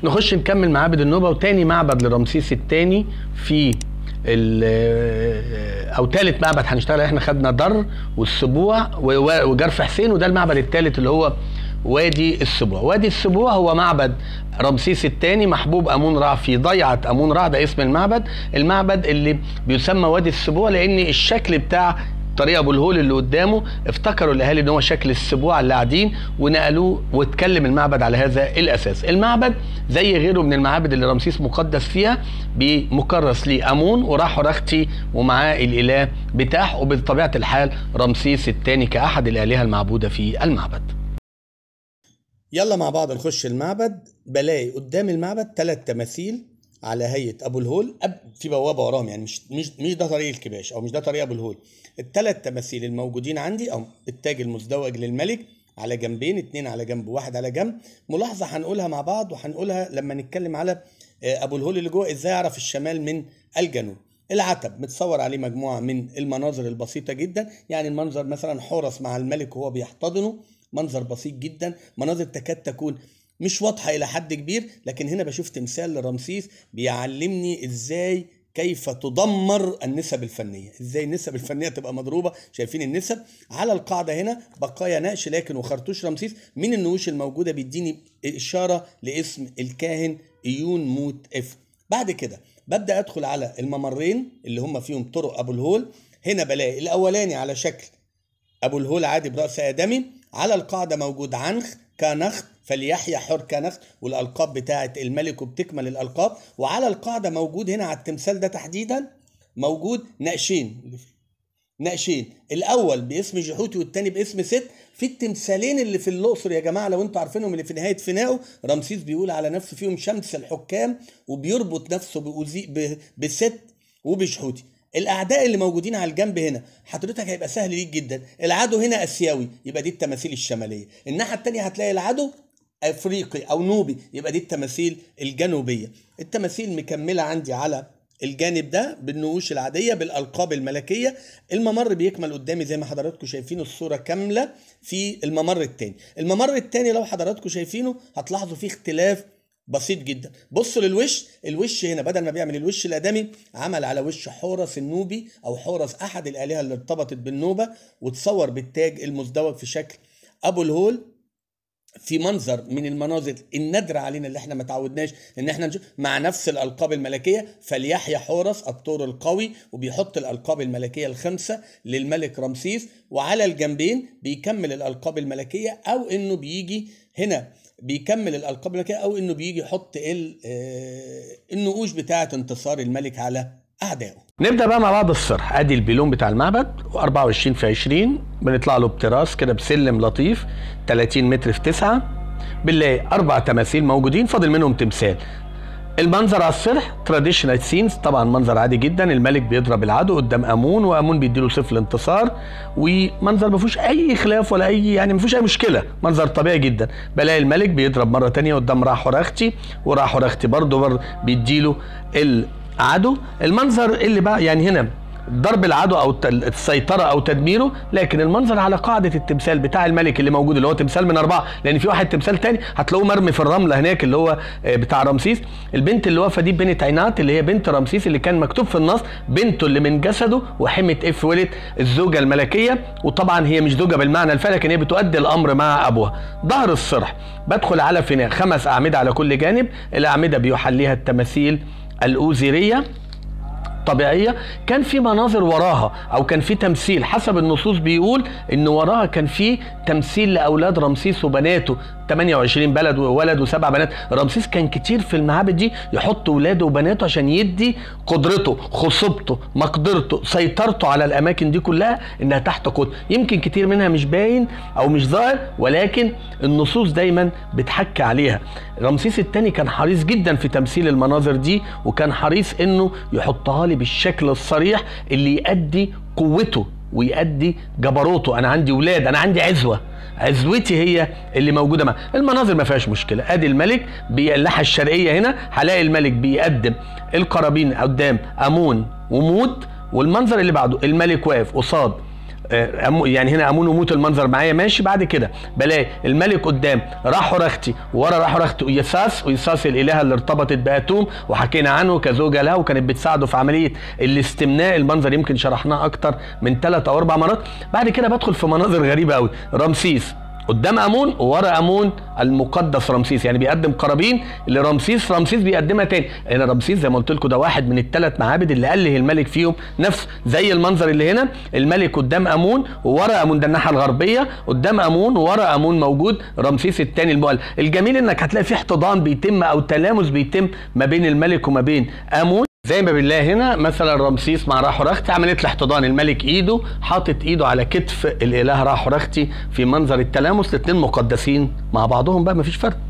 نخش نكمل معابد النوبه وتاني معبد لرمسيس الثاني في ال- او ثالث معبد هنشتغل عليه. احنا خدنا در والسبوع و- وجرف حسين وده المعبد الثالث اللي هو وادي السبوع وادي السبوع هو معبد رمسيس الثاني محبوب امون رع في ضيعه امون رع ده اسم المعبد المعبد اللي بيسمى وادي السبوع لان الشكل بتاع طريق ابو الهول اللي قدامه افتكروا الاهالي ان هو شكل السبوع اللي قاعدين ونقلوه واتكلم المعبد على هذا الاساس المعبد زي غيره من المعابد اللي رمسيس مقدس فيها بمكرس لامون وراحوا رختي ومعاه الاله بتاعه وبطبيعه الحال رمسيس الثاني كاحد الالهه المعبوده في المعبد يلا مع بعض نخش المعبد بلاقي قدام المعبد ثلاث تماثيل على هيئه ابو الهول أب في بوابه وراهم يعني مش مش مش ده طريق الكباش او مش ده طريق ابو الهول الثلاث تماثيل الموجودين عندي او التاج المزدوج للملك على جنبين اتنين على جنب وواحد على جنب ملاحظه هنقولها مع بعض وهنقولها لما نتكلم على آه، ابو الهول اللي جوه ازاي اعرف الشمال من الجنوب العتب متصور عليه مجموعه من المناظر البسيطه جدا يعني المنظر مثلا حورس مع الملك وهو بيحتضنه منظر بسيط جدا مناظر تكاد تكون مش واضحه الى حد كبير لكن هنا بشوف تمثال لرمسيس بيعلمني ازاي كيف تدمر النسب الفنيه ازاي النسب الفنيه تبقى مضروبه شايفين النسب على القاعده هنا بقايا نقش لكن وخرطوش رمسيس من النقوش الموجوده بيديني اشاره لاسم الكاهن ايون موت اف بعد كده ببدا ادخل على الممرين اللي هم فيهم طرق ابو الهول هنا بلاقي الاولاني على شكل ابو الهول عادي براس ادمي على القاعده موجود عنخ كنخت فليحيى حر كنخت والالقاب بتاعه الملك وبتكمل الالقاب وعلى القاعده موجود هنا على التمثال ده تحديدا موجود نقشين نقشين الاول باسم جحوتي والتاني باسم ست في التمثالين اللي في الاقصر يا جماعه لو انتوا عارفينهم اللي في نهايه فنائه رمسيس بيقول على نفسه فيهم شمس الحكام وبيربط نفسه بأوزي ب- بست وبجحوتي الاعداء اللي موجودين على الجنب هنا حضرتك هيبقى سهل ليك جدا العدو هنا اسيوي يبقى دي التماثيل الشماليه الناحيه التانية هتلاقي العدو افريقي او نوبي يبقى دي التماثيل الجنوبيه التماثيل مكمله عندي على الجانب ده بالنقوش العاديه بالالقاب الملكيه الممر بيكمل قدامي زي ما حضراتكم شايفين الصوره كامله في الممر الثاني الممر الثاني لو حضراتكم شايفينه هتلاحظوا فيه اختلاف بسيط جدا بصوا للوش الوش هنا بدل ما بيعمل الوش الادمي عمل على وش حورس النوبي او حورس احد الالهه اللي ارتبطت بالنوبه وتصور بالتاج المزدوج في شكل ابو الهول في منظر من المناظر النادرة علينا اللي احنا ما تعودناش ان احنا نشوف مع نفس الالقاب الملكية فليحيى حورس الطور القوي وبيحط الالقاب الملكية الخمسة للملك رمسيس وعلى الجنبين بيكمل الالقاب الملكية او انه بيجي هنا بيكمل الالقاب الملكية او انه بيجي يحط ال- آه، النقوش بتاعة انتصار الملك على اعدائه نبدا بقى مع بعض الصرح ادي البيلون بتاع المعبد 24 في 20 بنطلع له بتراس كده بسلم لطيف 30 متر في 9 بنلاقي اربع تماثيل موجودين فاضل منهم تمثال المنظر على الصرح تراديشنال سينز طبعا منظر عادي جدا الملك بيضرب العدو قدام امون وامون بيديله سيف الانتصار ومنظر ما فيهوش اي خلاف ولا اي يعني ما فيهوش اي مشكله منظر طبيعي جدا بلاقي الملك بيضرب مره تانية قدام راح ورختي وراح ورختي برضه برضه بيديله العدو المنظر اللي بقى يعني هنا ضرب العدو او الت- السيطره او تدميره لكن المنظر على قاعده التمثال بتاع الملك اللي موجود اللي هو تمثال من اربعه لان في واحد تمثال تاني هتلاقوه مرمي في الرمله هناك اللي هو آه، بتاع رمسيس البنت اللي واقفه دي بنت عينات اللي هي بنت رمسيس اللي كان مكتوب في النص بنته اللي من جسده وحمه اف ولد الزوجه الملكيه وطبعا هي مش زوجه بالمعنى الفعلي لكن هي بتؤدي الامر مع ابوها ظهر الصرح بدخل على فناء خمس اعمده على كل جانب الاعمده بيحليها التماثيل الاوزيريه طبيعيه كان في مناظر وراها او كان في تمثيل حسب النصوص بيقول ان وراها كان في تمثيل لاولاد رمسيس وبناته 28 بلد وولد وسبع بنات رمسيس كان كتير في المعابد دي يحط ولاده وبناته عشان يدي قدرته خصوبته مقدرته سيطرته على الاماكن دي كلها انها تحت قدر يمكن كتير منها مش باين او مش ظاهر ولكن النصوص دايما بتحكي عليها رمسيس الثاني كان حريص جدا في تمثيل المناظر دي وكان حريص انه يحطها لي بالشكل الصريح اللي يؤدي قوته ويؤدي جبروته انا عندي ولاد انا عندي عزوه عزوتي هي اللي موجوده معاه المناظر ما فيهاش مشكله ادي الملك باللحى الشرقيه هنا هلاقي الملك بيقدم القرابين قدام امون وموت والمنظر اللي بعده الملك واقف قصاد آه، أمو- يعني هنا امون وموت المنظر معايا ماشي بعد كده بلاقي الملك قدام راح رختي ورا راح رختي ويساس ويساس الالهه اللي ارتبطت باتوم وحكينا عنه كزوجه لها وكانت بتساعده في عمليه الاستمناء المنظر يمكن شرحناه اكتر من ثلاث او اربع مرات بعد كده بدخل في مناظر غريبه قوي رمسيس قدام امون وورا امون المقدس رمسيس يعني بيقدم قرابين لرمسيس رمسيس بيقدمها تاني هنا رمسيس زي ما قلت لكم ده واحد من الثلاث معابد اللي اله الملك فيهم نفس زي المنظر اللي هنا الملك قدام امون وورا امون ده الناحيه الغربيه قدام امون وورا امون موجود رمسيس الثاني المؤلف الجميل انك هتلاقي في احتضان بيتم او تلامس بيتم ما بين الملك وما بين امون زي ما بنلاقي هنا مثلا رمسيس مع راحورختي عمليه الاحتضان الملك ايده حاطط ايده على كتف الاله راحورختي في منظر التلامس الاثنين مقدسين مع بعضهم بقى مفيش فرق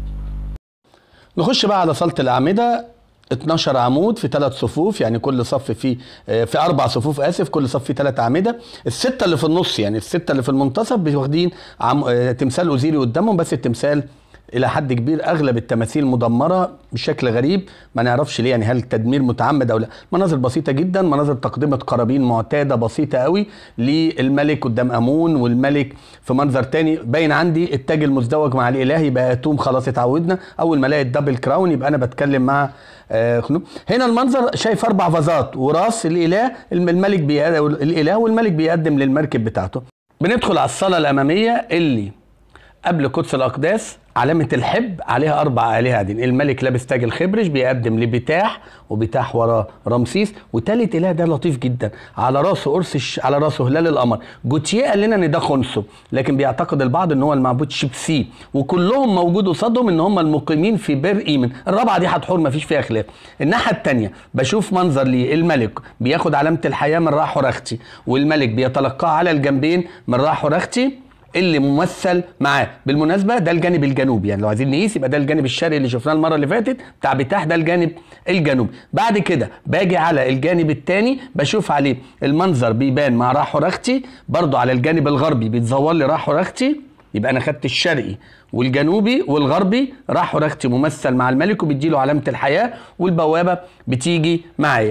نخش بقى على صاله الاعمده 12 عمود في ثلاث صفوف يعني كل صف فيه آه، في اربع صفوف اسف كل صف فيه ثلاث اعمده السته اللي في النص يعني السته اللي في المنتصف واخدين عم... آه، تمثال اوزيري قدامهم بس التمثال الى حد كبير اغلب التماثيل مدمره بشكل غريب ما نعرفش ليه يعني هل التدمير متعمد او لا مناظر بسيطه جدا مناظر تقدمه قرابين معتاده بسيطه قوي للملك قدام امون والملك في منظر تاني باين عندي التاج المزدوج مع الاله يبقى اتوم خلاص اتعودنا اول ما الاقي الدبل كراون يبقى انا بتكلم مع آه خنوم هنا المنظر شايف اربع فازات وراس الاله الملك بي... الاله والملك بيقدم للمركب بتاعته بندخل على الصاله الاماميه اللي قبل قدس الاقداس علامة الحب عليها أربع آلهة قاعدين الملك لابس تاج الخبرش بيقدم لبتاح وبتاح وراه رمسيس وتالت إله ده لطيف جدا على راسه قرص الش... على راسه هلال القمر جوتيه قال لنا إن ده خنسو لكن بيعتقد البعض إن هو المعبود شيبسي وكلهم موجود قصادهم إن هم المقيمين في بير إيمن الرابعة دي هتحور مفيش فيها خلاف الناحية التانية بشوف منظر ليه الملك بياخد علامة الحياة من راح ورختي والملك بيتلقاها على الجنبين من راح ورختي اللي ممثل معاه بالمناسبه ده الجانب الجنوبي يعني لو عايزين نقيس يبقى ده الجانب الشرقي اللي شفناه المره اللي فاتت بتاع بتاح ده الجانب الجنوبي بعد كده باجي على الجانب الثاني بشوف عليه المنظر بيبان مع راح رختي برضو على الجانب الغربي بيتزور لي راح رختي يبقى انا خدت الشرقي والجنوبي والغربي راح رختي ممثل مع الملك وبيديله علامه الحياه والبوابه بتيجي معايا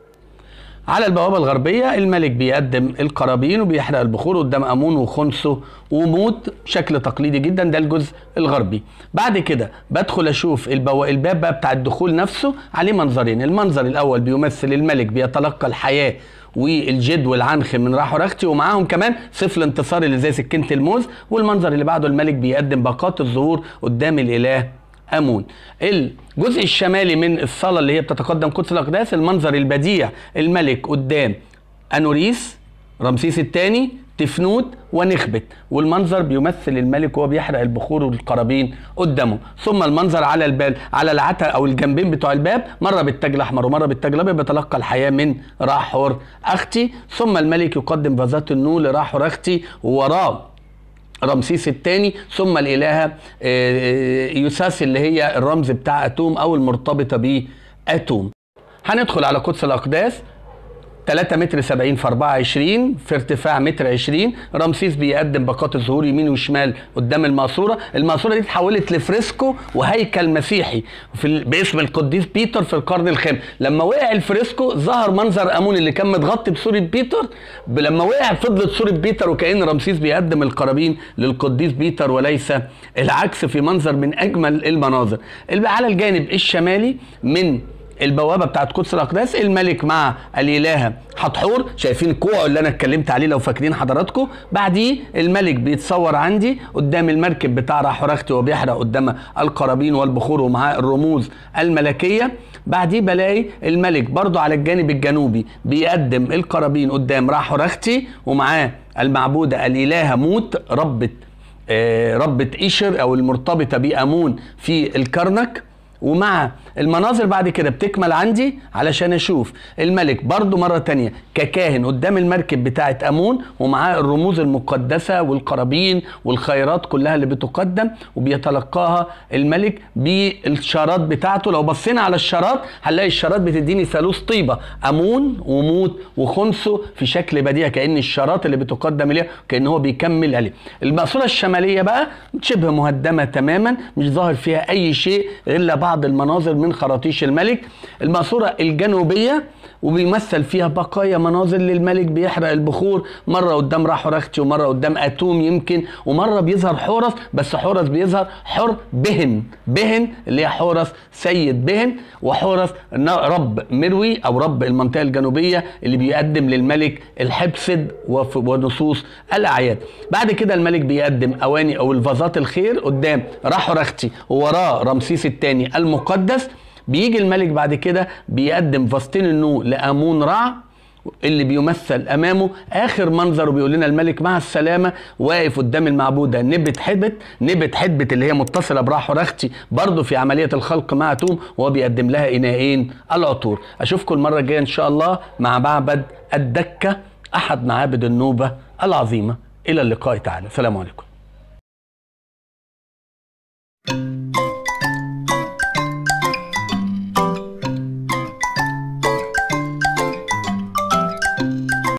على البوابة الغربية الملك بيقدم القرابين وبيحرق البخور قدام أمون وخنسو وموت بشكل تقليدي جدا ده الجزء الغربي بعد كده بدخل أشوف البو... الباب بقى بتاع الدخول نفسه عليه منظرين المنظر الأول بيمثل الملك بيتلقى الحياة والجد والعنخ من راحوا رختي ومعاهم كمان سيف الانتصار اللي زي سكينة الموز والمنظر اللي بعده الملك بيقدم باقات الظهور قدام الإله امون الجزء الشمالي من الصاله اللي هي بتتقدم قدس الاقداس المنظر البديع الملك قدام انوريس رمسيس الثاني تفنوت ونخبت والمنظر بيمثل الملك وهو بيحرق البخور والقرابين قدامه ثم المنظر على الباب على العتبه او الجنبين بتوع الباب مره بالتاج الاحمر ومره بالتاج الابيض بيتلقى الحياه من راحور اختي ثم الملك يقدم فازات النور لراحور اختي ووراه رمسيس الثاني ثم الالهه يوساس اللي هي الرمز بتاع اتوم او المرتبطه باتوم هندخل على قدس الاقداس 3 متر 70 في 24 في ارتفاع متر 20 رمسيس بيقدم باقات الظهور يمين وشمال قدام الماسوره الماسوره دي اتحولت لفريسكو وهيكل مسيحي في ال... باسم القديس بيتر في القرن الخامس لما وقع الفريسكو ظهر منظر امون اللي كان متغطي بصوره بيتر ب... لما وقع فضلت صوره بيتر وكان رمسيس بيقدم القرابين للقديس بيتر وليس العكس في منظر من اجمل المناظر على الجانب الشمالي من البوابه بتاعت قدس الاقداس الملك مع الالهه حتحور شايفين الكوع اللي انا اتكلمت عليه لو فاكرين حضراتكم بعديه الملك بيتصور عندي قدام المركب بتاع راحورختي وبيحرق قدام القرابين والبخور ومعاه الرموز الملكيه بعديه بلاقي الملك برضو على الجانب الجنوبي بيقدم القرابين قدام راحورختي ومعاه المعبوده الالهه موت ربه آه ربه ايشر او المرتبطه بامون في الكرنك ومع المناظر بعد كده بتكمل عندي علشان اشوف الملك برضو مرة تانية ككاهن قدام المركب بتاعة امون ومعاه الرموز المقدسة والقرابين والخيرات كلها اللي بتقدم وبيتلقاها الملك بالشارات بتاعته لو بصينا على الشارات هنلاقي الشارات بتديني ثالوث طيبة امون وموت وخنسو في شكل بديع كأن الشارات اللي بتقدم اليه كأن هو بيكمل عليه المقصورة الشمالية بقى شبه مهدمة تماما مش ظاهر فيها اي شيء الا بعض بعض المناظر من خراطيش الملك الماسوره الجنوبيه وبيمثل فيها بقايا مناظر للملك بيحرق البخور مره قدام راحورختي ومره قدام اتوم يمكن ومره بيظهر حورس بس حورس بيظهر حر بهن بهن اللي هي حورس سيد بهن وحورس ن- رب مروي او رب المنطقه الجنوبيه اللي بيقدم للملك الحبسد وف- ونصوص الاعياد بعد كده الملك بيقدم اواني او الفازات الخير قدام راحورختي ووراه رمسيس الثاني المقدس بيجي الملك بعد كده بيقدم فاستين النو لامون رع اللي بيمثل امامه اخر منظر وبيقول لنا الملك مع السلامه واقف قدام المعبوده نبت حبت نبت حبت اللي هي متصله براحورختي برضه في عمليه الخلق مع توم وهو بيقدم لها اناءين العطور اشوفكم المره الجايه ان شاء الله مع معبد الدكه احد معابد النوبه العظيمه الى اللقاء تعالى سلام عليكم